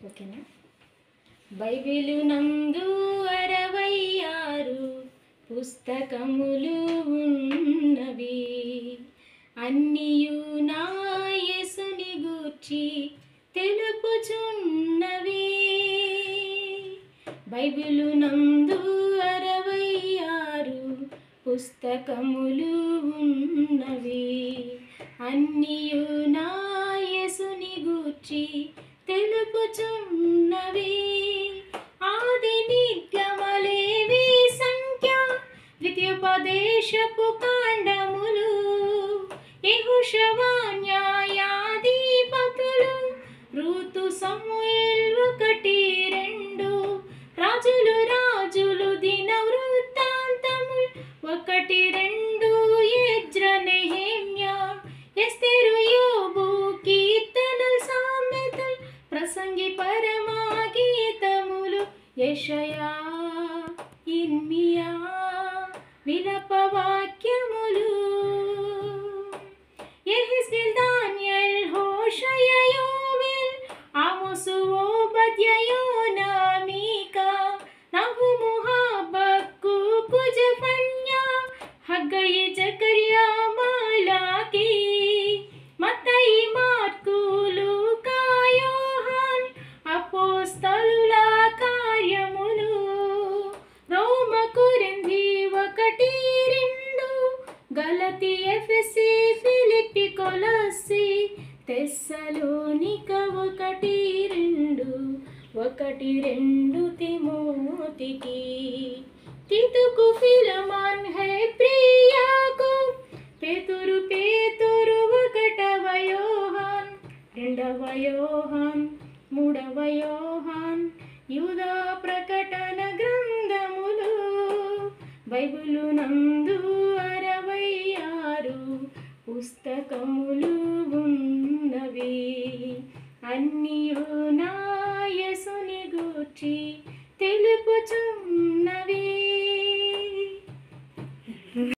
ఓకేనా బైబిలు నందు అరవై ఆరు పుస్తకములు ఉన్నవి అన్నియు నా యేసుని గూర్చి తెలుపుచున్నవి బైబిలు నందు అరవై ఆరు పుస్తకములు ఉన్నవి అన్నియు నా యేసుని గూర్చి తెలుపుచున్నవి ఆది నిగమలేవి సంఖ్య ద్వితీయోపదేశపు కాండములు యెహోషువ న్యాయాధిపతులు ఋతు సమూయేల్ ఒకటి రెండు రాజులు రాజులు దిన వృత్తాంతములు ఒకటి రెండు ఎజ్ర నెహెమ్యా ఎస్తేరు యోబు కీర్తనలు సామెతలు ప్రసంగి పరమా గీతములు యెషయా ఇర్మియా విలప వాక్యములు యెహెజ్కేల్ దానియేల్ హోషయ యోవేల్ ఆమోసు ఓబద్య యోనా మీకా నహుము హబక్కు కుజఫన్యా హగ్గయి జకర్యా మాలాకి మత్తయి మార్కు లూకా యోహాన్ అపోస్తలుల కార్యములు రోమ కొరింథీ ఒకటి రెండు గలతి ఎఫెసి ఫిలిప్పి కొలసి తెస్సలోనిక ఒకటి రెండు ఒకటి రెండు తిమోతికి తితుకు ఫిలమాన్ హే ప్రియాకు పేతురు పేతురు ఒకటవ యోహాన్ రెండవ యోహాన్ మూడవ యోహాన్ యూదా ప్రకటన గ్రంథములు బైబిలు నందు అరవై ఆరు పుస్తకములు ఉన్నవి అన్నియు నా యేసుని గూర్చి తెలుపుచున్నవి